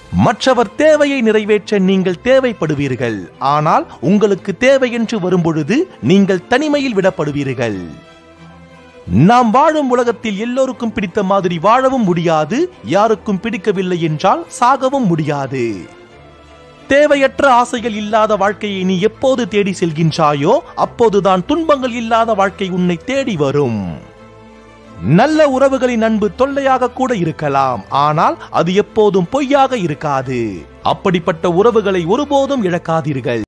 மற்றவர் தேவையை நிறைவேற்ற நீங்கள் தேவைப்படுவீர்கள் ஆனால் உங்களுக்கு தேவை என்று வரும்பொழுது நீங்கள் தனிமையில் விடப்படுவீர்கள் நாம் வாழும் உலகத்தில் எல்லோருக்கும் பிடித்த மாதிரி வாழவும் முடியாது யாருக்கும் பிடிக்கவில்லை என்றால் சாகவும் முடியாது தேவையற்ற ஆசைகள் இல்லாத வாழ்க்கையை நீ எப்போது தேடி செல்கின்றாயோ அப்போதுதான் துன்பங்கள் இல்லாத வாழ்க்கை உன்னை தேடி வரும் நல்ல உறவுகளின் அன்பு தொல்லையாக கூட இருக்கலாம் ஆனால் அது எப்போதும் பொய்யாக இருக்காது அப்படிப்பட்ட உறவுகளை ஒருபோதும் இழக்காதீர்கள்